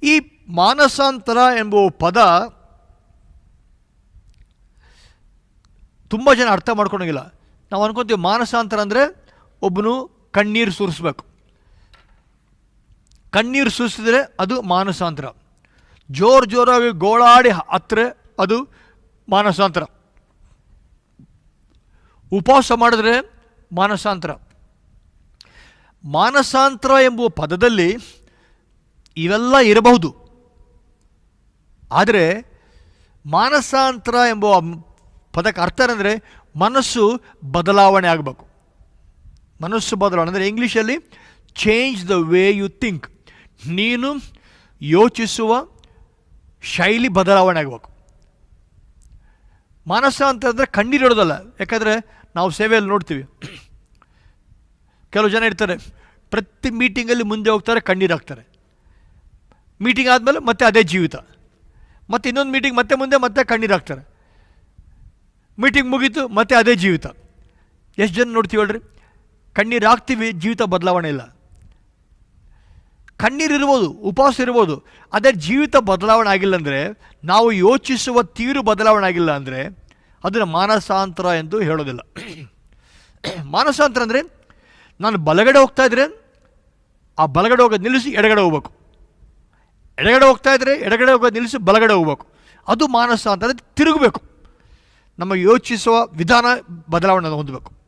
ಈ ಮಾನಸಾಂತರ ಎಂಬುವ ಪದ ತುಂಬ ಜನ ಅರ್ಥ ಮಾಡ್ಕೊಳಂಗಿಲ್ಲ ನಾವು ಅನ್ಕೊಂತೀವಿ ಮಾನಸಾಂತರ ಅಂದರೆ ಒಬ್ಬನು ಕಣ್ಣೀರು ಸುರಿಸ್ಬೇಕು ಕಣ್ಣೀರು ಸುರಿಸಿದ್ರೆ ಅದು ಮಾನಸಾಂತರ ಜೋರು ಜೋರಾಗಿ ಗೋಳಾಡಿ ಹತ್ತರೆ ಅದು ಮಾನಸಾಂತರ ಉಪವಾಸ ಮಾಡಿದ್ರೆ ಮಾನಸಾಂತರ ಮಾನಸಾಂತರ ಎಂಬುವ ಪದದಲ್ಲಿ ಇವೆಲ್ಲ ಇರಬಹುದು ಆದರೆ ಮಾನಸಾಂತರ ಎಂಬ ಪದಕ್ಕೆ ಅರ್ಥ ಏನಂದರೆ ಮನಸ್ಸು ಬದಲಾವಣೆ ಆಗಬೇಕು ಮನಸ್ಸು ಬದಲಾವಣೆ ಅಂದರೆ ಇಂಗ್ಲೀಷಲ್ಲಿ change the way you think ನೀನು ಯೋಚಿಸುವ ಶೈಲಿ ಬದಲಾವಣೆ ಆಗಬೇಕು ಮಾನಸ ಅಂತಂದರೆ ಕಣ್ಣೀರಿಡೋದಲ್ಲ ಯಾಕಂದರೆ ನಾವು ಸೇವೆಯಲ್ಲಿ ನೋಡ್ತೀವಿ ಕೆಲವು ಜನ ಇರ್ತಾರೆ ಪ್ರತಿ ಮೀಟಿಂಗಲ್ಲಿ ಮುಂದೆ ಹೋಗ್ತಾರೆ ಕಣ್ಣೀರು ಹಾಕ್ತಾರೆ ಮೀಟಿಂಗ್ ಆದಮೇಲೆ ಮತ್ತೆ ಅದೇ ಜೀವಿತ ಮತ್ತೆ ಇನ್ನೊಂದು ಮೀಟಿಂಗ್ ಮತ್ತೆ ಮುಂದೆ ಮತ್ತೆ ಕಣ್ಣೀರು ಹಾಕ್ತಾರೆ ಮೀಟಿಂಗ್ ಮುಗೀತು ಮತ್ತೆ ಅದೇ ಜೀವಿತ ಎಷ್ಟು ಜನ ನೋಡ್ತೀವಿ ಹೇಳ್ರಿ ಕಣ್ಣೀರು ಹಾಕ್ತೀವಿ ಜೀವಿತ ಬದಲಾವಣೆ ಇಲ್ಲ ಕಣ್ಣೀರು ಇರ್ಬೋದು ಉಪವಾಸ ಇರ್ಬೋದು ಅದೇ ಜೀವಿತ ಬದಲಾವಣೆ ಆಗಿಲ್ಲ ಅಂದರೆ ನಾವು ಯೋಚಿಸುವ ತೀರು ಬದಲಾವಣೆ ಆಗಿಲ್ಲ ಅಂದರೆ ಅದನ್ನು ಮಾನಸಾಂತರ ಎಂದು ಹೇಳೋದಿಲ್ಲ ಮಾನಸಾಂತರ ಅಂದರೆ ನಾನು ಬಲಗಡೆ ಹೋಗ್ತಾ ಇದ್ರೆ ಆ ಬಲಗಡೆ ಹೋಗೋದು ನಿಲ್ಲಿಸಿ ಎಡಗಡೆ ಹೋಗ್ಬೇಕು ಎಡಗಡೆ ಹೋಗ್ತಾ ಇದ್ರೆ ಎಡಗಡೆ ಹೋಗೋದು ನಿಲ್ಲಿಸಿ ಬಲಗಡೆ ಹೋಗ್ಬೇಕು ಅದು ಮಾನಸ ಅಂತಂದರೆ ತಿರುಗಬೇಕು ನಮ್ಮ ಯೋಚಿಸುವ ವಿಧಾನ ಬದಲಾವಣೆ ಹೊಂದಬೇಕು